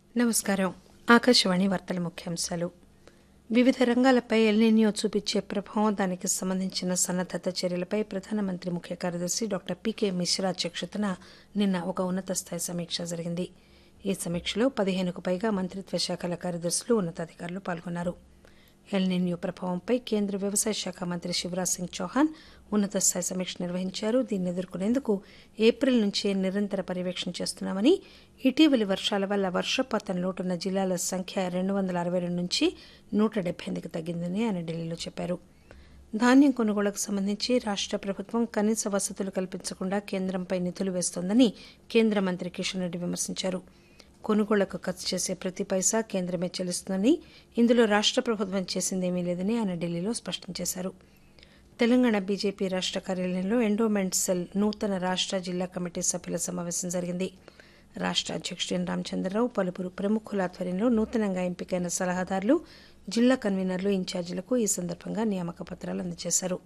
నమస్కారం ఆకాశవాణి వార్తల ముఖ్యాంశాలు వివిధ రంగాలపై ఎల్నినియో చూపించే ప్రభావం దానికి సంబంధించిన సన్నద్దత చర్యలపై ప్రధానమంత్రి ముఖ్య కార్యదర్శి డాక్టర్ పీకే మిశ్రా అధ్యక్షతన నిన్న ఒక ఉన్నత స్థాయి సమీక్ష జరిగింది ఈ సమీక్షలో పదిహేనుకు పైగా మంత్రిత్వ శాఖల కార్యదర్శులు ఉన్నతాధికారులు పాల్గొన్నారు ఎల్నిన్యూ ప్రభావంపై కేంద్ర వ్యవసాయ శాఖ మంత్రి శివరాజ్ సింగ్ చౌహాన్ ఉన్నత స్థాయి సమీక్ష నిర్వహించారు దీన్ని ఎదుర్కొనేందుకు ఏప్రిల్ నుంచే నిరంతర పర్యవేక్షణ చేస్తున్నామని ఇటీవలి వర్షాల వల్ల వర్షపాతం లోటున్న జిల్లాల సంఖ్య రెండు వందల అరవై రెండు నుంచి నూట డెబ్బై ఎనిమిదికి తగ్గిందని ఆయన ఢిల్లీలో చెప్పారు ధాన్యం కొనుగోళ్లకు సంబంధించి రాష్ట ప్రభుత్వం కనీస వసతులు కల్పించకుండా కేంద్రంపై నిధులు వేస్తోందని కేంద్ర మంత్రి కిషన్ రెడ్డి విమర్శించారు కొనుగోళ్లకు ఖర్చు చేసే ప్రతి పైసా కేంద్రమే చెల్లిస్తుందని ఇందులో రాష్ట ప్రభుత్వం చేసిందేమీ లేదని ఆయన ఢిల్లీలో స్పష్టం చేశారు తెలంగాణ బీజేపీ రాష్ట కార్యాలయంలో ఎండోమెంట్ సెల్ నూతన రాష్ట జిల్లా కమిటీ సభ్యుల సమావేశం జరిగింది రాష్ట అధ్యక్షుడు ఎన్ రామచంద్రరావు పలువురు ప్రముఖుల ఆధ్వర్యంలో నూతనంగా ఎంపికైన సలహాదారులు జిల్లా కన్వీనర్లు ఇన్ఛార్జీలకు ఈ సందర్భంగా నియామక పత్రాలు అందజేశారు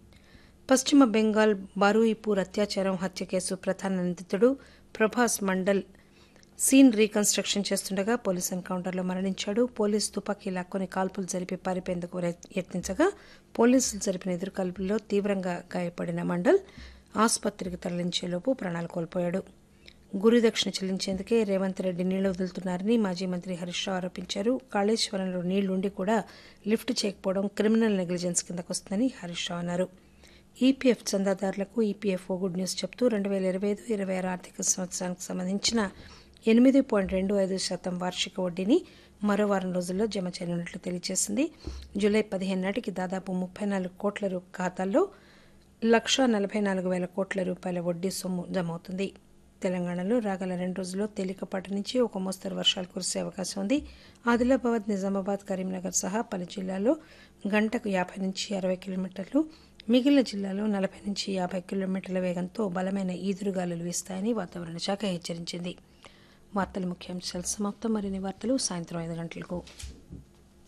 పశ్చిమ బెంగాల్ బారూయిపూర్ అత్యాచారం హత్య కేసు ప్రధాన నిందితుడు ప్రభాస్ మండల్ సీన్ రీకన్స్ట్రక్షన్ చేస్తుండగా పోలీస్ ఎన్కౌంటర్లో మరణించాడు పోలీసు తుపాకీ లాక్కొని కాల్పులు జరిపి పారిపోయేందుకు యత్నించగా పోలీసులు జరిపిన ఎదురుకాల్పుల్లో తీవ్రంగా గాయపడిన మండల్ ఆసుపత్రికి తరలించేలోపు ప్రాణాలు కోల్పోయాడు గురుదక్షిణ చెల్లించేందుకే రేవంత్ రెడ్డి నీళ్లు వదులుతున్నారని మాజీ మంత్రి హరీష్ రావు ఆరోపించారు కాళేశ్వరంలో నీళ్లుండి కూడా లిఫ్ట్ చేయకపోవడం క్రిమినల్ నెగ్లిజెన్స్ కిందకు వస్తుందని హరీష్ రావు అన్నారు ఈపీఎఫ్ చందాదారులకు ఈపీఎఫ్ఓ గుడ్ న్యూస్ చెప్తూ రెండు వేల ఇరవై ఐదు ఇరవై ఆరు ఆర్థిక సంవత్సరానికి సంబంధించిన ఎనిమిది పాయింట్ రెండు ఐదు శాతం వార్షిక వడ్డీని మరో వారం రోజుల్లో జమ చేయనున్నట్లు తెలియజేసింది జూలై పదిహేను నాటికి దాదాపు ముప్పై నాలుగు కోట్ల రూ- ఖాతాల్లో లక్ష నలభై నాలుగు వేల కోట్ల రూపాయల వడ్డీ సొమ్ము జమవుతుంది తెలంగాణలో రాగల రెండు రోజుల్లో తేలికపాటి నుంచి ఒక మోస్తరు వర్షాలు కురిసే అవకాశం ఉంది ఆదిలాబాద్ నిజామాబాద్ కరీంనగర్ సహా పలు జిల్లాల్లో గంటకు యాభై నుంచి అరవై కిలోమీటర్లు మిగిలిన జిల్లాలో నలభై నుంచి యాభై కిలోమీటర్ల వేగంతో బలమైన ఈదురుగాలులు వీస్తాయని వాతావరణ శాఖ హెచ్చరించింది వార్తల ముఖ్యాంశాలు సమాప్తం మరిన్ని వార్తలు సాయంత్రం ఐదు గంటలకు